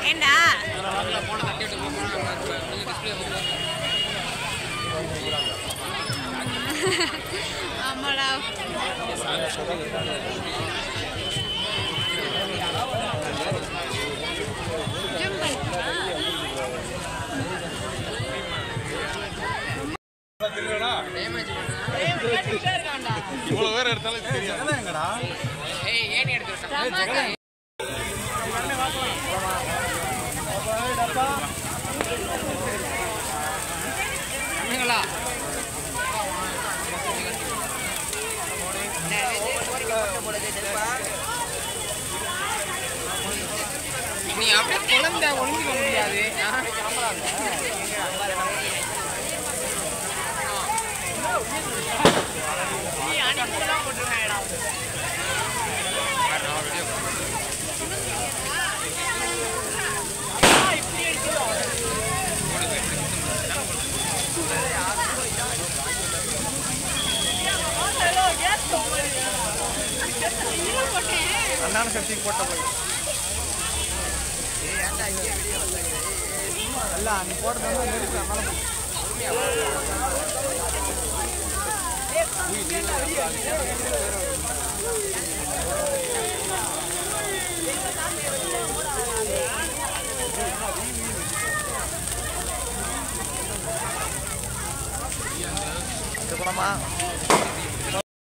ஏண்டா ஆமாடா ஜூம் பண்ணிக்கா இவ்வளவு பேர் எடுத்தாலும் தெரியாது நீ அப்படியே குழந்தை ஒளிஞ்சிக்க முடியாது அண்ணான சக்தி போட்ட போய் அல்ல நீ போட்டது வந்து நெருப்பு அதனால இது படமா